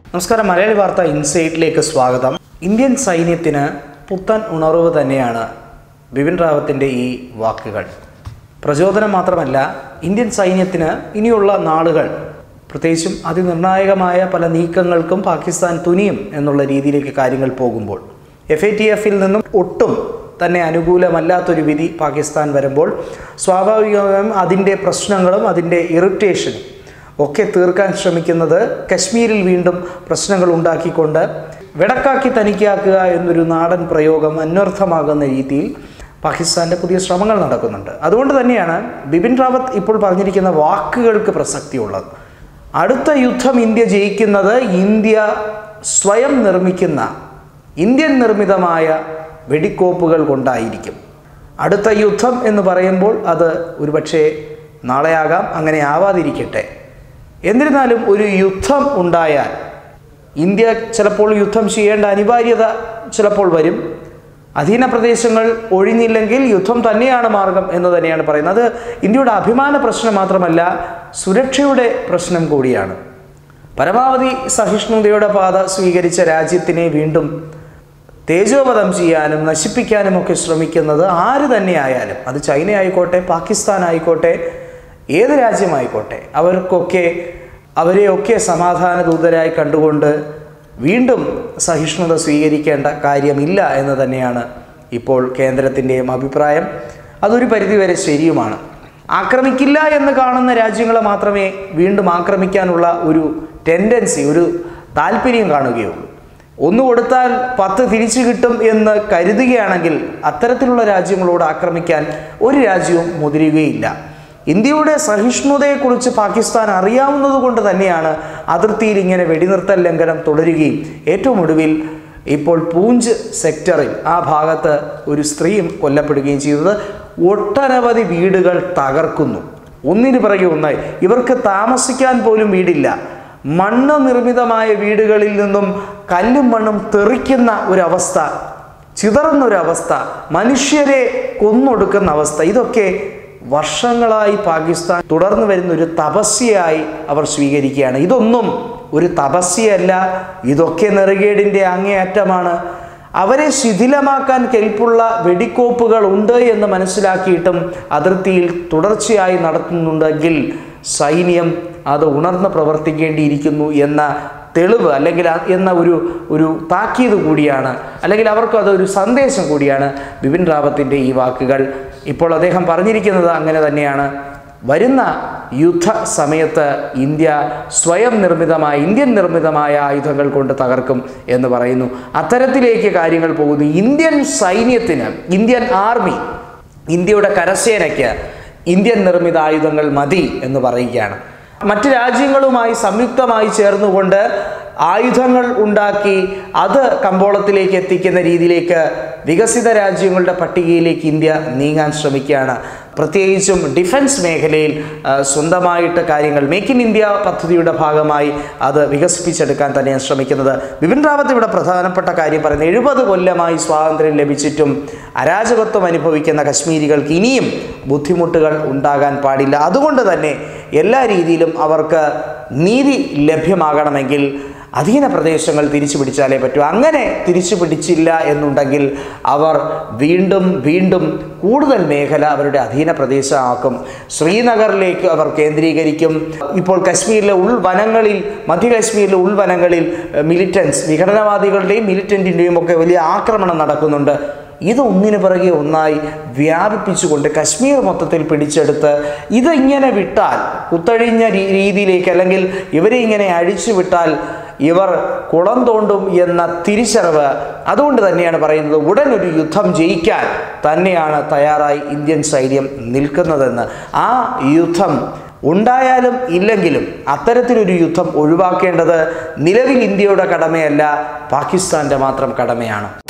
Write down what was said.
നമസ്കാരം മലയാളി വാർത്ത ഇൻസൈറ്റിലേക്ക് സ്വാഗതം ഇന്ത്യൻ സൈന്യത്തിന് പുത്തൻ ഉണർവ് തന്നെയാണ് ബിപിൻ റാവത്തിൻ്റെ ഈ വാക്കുകൾ പ്രചോദനം മാത്രമല്ല ഇന്ത്യൻ സൈന്യത്തിന് ഇനിയുള്ള നാളുകൾ പ്രത്യേകിച്ചും അതിനിർണായകമായ പല നീക്കങ്ങൾക്കും പാകിസ്ഥാൻ തുനിയും എന്നുള്ള രീതിയിലേക്ക് കാര്യങ്ങൾ പോകുമ്പോൾ എഫ് എ ടി എഫിൽ നിന്നും ഒട്ടും തന്നെ അനുകൂലമല്ലാത്തൊരു വിധി പാകിസ്ഥാൻ വരുമ്പോൾ സ്വാഭാവികമായും അതിൻ്റെ പ്രശ്നങ്ങളും അതിൻ്റെ ഇറിറ്റേഷനും ഒക്കെ തീർക്കാൻ ശ്രമിക്കുന്നത് കശ്മീരിൽ വീണ്ടും പ്രശ്നങ്ങൾ ഉണ്ടാക്കിക്കൊണ്ട് വെടക്കാക്കി തനിക്കാക്കുക എന്നൊരു നാടൻ പ്രയോഗം അന്വർത്ഥമാകുന്ന രീതിയിൽ പാകിസ്ഥാൻ്റെ പുതിയ ശ്രമങ്ങൾ നടക്കുന്നുണ്ട് അതുകൊണ്ട് തന്നെയാണ് ബിപിൻ റാവത്ത് ഇപ്പോൾ പറഞ്ഞിരിക്കുന്ന വാക്കുകൾക്ക് പ്രസക്തിയുള്ളത് അടുത്ത യുദ്ധം ഇന്ത്യ ജയിക്കുന്നത് ഇന്ത്യ സ്വയം നിർമ്മിക്കുന്ന ഇന്ത്യൻ നിർമ്മിതമായ വെടിക്കോപ്പുകൾ കൊണ്ടായിരിക്കും അടുത്ത യുദ്ധം എന്ന് പറയുമ്പോൾ അത് ഒരുപക്ഷെ നാളെയാകാം അങ്ങനെ ആവാതിരിക്കട്ടെ എന്നിരുന്നാലും ഒരു യുദ്ധം ഉണ്ടായാൽ ഇന്ത്യ ചിലപ്പോൾ യുദ്ധം ചെയ്യേണ്ട അനിവാര്യത ചിലപ്പോൾ വരും അധീന പ്രദേശങ്ങൾ ഒഴിഞ്ഞില്ലെങ്കിൽ യുദ്ധം തന്നെയാണ് മാർഗം എന്ന് തന്നെയാണ് പറയുന്നത് അത് ഇന്ത്യയുടെ അഭിമാന പ്രശ്നം മാത്രമല്ല സുരക്ഷയുടെ പ്രശ്നം കൂടിയാണ് പരമാവധി സഹിഷ്ണുതയുടെ പാത സ്വീകരിച്ച രാജ്യത്തിനെ വീണ്ടും തേജോവധം ചെയ്യാനും നശിപ്പിക്കാനും ഒക്കെ ശ്രമിക്കുന്നത് ആര് തന്നെയായാലും അത് ചൈന ആയിക്കോട്ടെ പാകിസ്ഥാൻ ആയിക്കോട്ടെ ഏത് രാജ്യമായിക്കോട്ടെ അവർക്കൊക്കെ അവരെയൊക്കെ സമാധാന ദൂതരായി കണ്ടുകൊണ്ട് വീണ്ടും സഹിഷ്ണുത സ്വീകരിക്കേണ്ട കാര്യമില്ല എന്ന് തന്നെയാണ് ഇപ്പോൾ കേന്ദ്രത്തിൻ്റെയും അഭിപ്രായം അതൊരു പരിധിവരെ ശരിയുമാണ് ആക്രമിക്കില്ല എന്ന് കാണുന്ന രാജ്യങ്ങളെ മാത്രമേ വീണ്ടും ആക്രമിക്കാനുള്ള ഒരു ടെൻഡൻസി ഒരു താല്പര്യം കാണുകയുള്ളൂ ഒന്ന് കൊടുത്താൽ പത്ത് തിരിച്ചു കിട്ടും എന്ന് കരുതുകയാണെങ്കിൽ അത്തരത്തിലുള്ള രാജ്യങ്ങളോട് ആക്രമിക്കാൻ ഒരു രാജ്യവും മുതിരുകയില്ല ഇന്ത്യയുടെ സഹിഷ്ണുതയെക്കുറിച്ച് പാകിസ്ഥാൻ അറിയാവുന്നത് കൊണ്ട് തന്നെയാണ് അതിർത്തിയിൽ ഇങ്ങനെ വെടിനിർത്തൽ ലംഘനം തുടരുകയും ഏറ്റവും ഒടുവിൽ ഇപ്പോൾ പൂഞ്ച് സെക്ടറിൽ ആ ഭാഗത്ത് ഒരു സ്ത്രീയും കൊല്ലപ്പെടുകയും ചെയ്തത് ഒട്ടനവധി വീടുകൾ തകർക്കുന്നു ഒന്നിനു പിറകെ ഒന്നായി ഇവർക്ക് താമസിക്കാൻ പോലും വീടില്ല മണ്ണ് നിർമ്മിതമായ വീടുകളിൽ നിന്നും കല്ലും മണ്ണും തെറിക്കുന്ന ഒരവസ്ഥ ചിതറുന്ന ഒരവസ്ഥ മനുഷ്യരെ കൊന്നൊടുക്കുന്ന അവസ്ഥ ഇതൊക്കെ വർഷങ്ങളായി പാകിസ്ഥാൻ തുടർന്നു വരുന്ന ഒരു തപസ്യയായി അവർ സ്വീകരിക്കുകയാണ് ഇതൊന്നും ഒരു തപസ്യയല്ല ഇതൊക്കെ നെറുകേടിൻ്റെ അങ്ങേയറ്റമാണ് അവരെ ശിഥിലമാക്കാൻ കെൽപ്പുള്ള വെടിക്കോപ്പുകൾ ഉണ്ട് എന്ന് മനസ്സിലാക്കിയിട്ടും അതിർത്തിയിൽ തുടർച്ചയായി നടത്തുന്നുണ്ടെങ്കിൽ സൈന്യം അത് ഉണർന്ന് പ്രവർത്തിക്കേണ്ടിയിരിക്കുന്നു എന്ന തെളിവ് അല്ലെങ്കിൽ ആ- എന്ന ഒരു ഒരു താക്കീത് കൂടിയാണ് അല്ലെങ്കിൽ അവർക്ക് അതൊരു സന്ദേശം കൂടിയാണ് ബിപിൻ റാവത്തിൻ്റെ ഈ വാക്കുകൾ ഇപ്പോൾ അദ്ദേഹം പറഞ്ഞിരിക്കുന്നത് അങ്ങനെ തന്നെയാണ് വരുന്ന യുദ്ധ സമയത്ത് ഇന്ത്യ സ്വയം നിർമ്മിതമായ ഇന്ത്യൻ നിർമ്മിതമായ ആയുധങ്ങൾ കൊണ്ട് തകർക്കും എന്ന് പറയുന്നു അത്തരത്തിലേക്ക് കാര്യങ്ങൾ പോകുന്നു ഇന്ത്യൻ സൈന്യത്തിന് ഇന്ത്യൻ ആർമി ഇന്ത്യയുടെ കരസേനയ്ക്ക് ഇന്ത്യൻ നിർമ്മിത ആയുധങ്ങൾ മതി എന്ന് പറയുകയാണ് മറ്റ് രാജ്യങ്ങളുമായി സംയുക്തമായി ചേർന്നുകൊണ്ട് ആയുധങ്ങൾ ഉണ്ടാക്കി അത് കമ്പോളത്തിലേക്ക് എത്തിക്കുന്ന രീതിയിലേക്ക് വികസിത രാജ്യങ്ങളുടെ പട്ടികയിലേക്ക് ഇന്ത്യ നീങ്ങാൻ ശ്രമിക്കുകയാണ് പ്രത്യേകിച്ചും ഡിഫൻസ് മേഖലയിൽ ആ, സ്വന്തമായിട്ട് കാര്യങ്ങൾ മേക്ക് ഇൻ ഇന്ത്യ പദ്ധതിയുടെ ഭാഗമായി അത് വികസിപ്പിച്ചെടുക്കാൻ തന്നെയാണ് ശ്രമിക്കുന്നത് ബിപിൻ റാവത്ത് ഇവിടെ പ്രധാനപ്പെട്ട കാര്യം പറയുന്നത് എഴുപത് കൊല്ലമായി സ്വാതന്ത്ര്യം ലഭിച്ചിട്ടും അരാജകത്വം അനുഭവിക്കുന്ന കശ്മീരികൾക്ക് ഇനിയും ബുദ്ധിമുട്ടുകൾ ഉണ്ടാകാൻ പാടില്ല അതുകൊണ്ട് തന്നെ എല്ലാ രീതിയിലും അവർക്ക് നീതി ലഭ്യമാകണമെങ്കിൽ അധീന പ്രദേശങ്ങൾ തിരിച്ചു പിടിച്ചാലേ പറ്റൂ അങ്ങനെ തിരിച്ചു പിടിച്ചില്ല എന്നുണ്ടെങ്കിൽ അവർ വീണ്ടും വീണ്ടും കൂടുതൽ മേഖല അവരുടെ അധീന പ്രദേശമാക്കും ശ്രീനഗറിലേക്ക് അവർ കേന്ദ്രീകരിക്കും ഇപ്പോൾ കശ്മീരിലെ ഉൾവനങ്ങളിൽ മധ്യ കശ്മീരിലെ ഉൾവനങ്ങളിൽ മിലിറ്റൻസ് വിഘടനവാദികളുടെയും മിലിറ്റൻറ്റിൻ്റെയും ഒക്കെ വലിയ ആക്രമണം നടക്കുന്നുണ്ട് ഇത് ഒന്നിനു പിറകെ ഒന്നായി വ്യാപിപ്പിച്ചുകൊണ്ട് കശ്മീർ മൊത്തത്തിൽ പിടിച്ചെടുത്ത് ഇതിങ്ങനെ വിട്ടാൽ കുത്തഴിഞ്ഞ രീ- രീതിയിലേക്ക് അല്ലെങ്കിൽ ഇവരെ ഇങ്ങനെ അഴിച്ചു വിട്ടാൽ ഇവർ കുളം തോണ്ടും എന്ന തിരിച്ചറിവ് അതുകൊണ്ട് തന്നെയാണ് പറയുന്നത് ഉടൻ ഒരു യുദ്ധം ജയിക്കാൻ തന്നെയാണ് തയ്യാറായി ഇന്ത്യൻ സൈന്യം നിൽക്കുന്നതെന്ന് ആ യുദ്ധം ഉണ്ടായാലും ഇല്ലെങ്കിലും അത്തരത്തിലൊരു യുദ്ധം ഒഴിവാക്കേണ്ടത് നിലവിൽ ഇന്ത്യയുടെ കടമയല്ല പാകിസ്ഥാൻ്റെ മാത്രം കടമയാണ്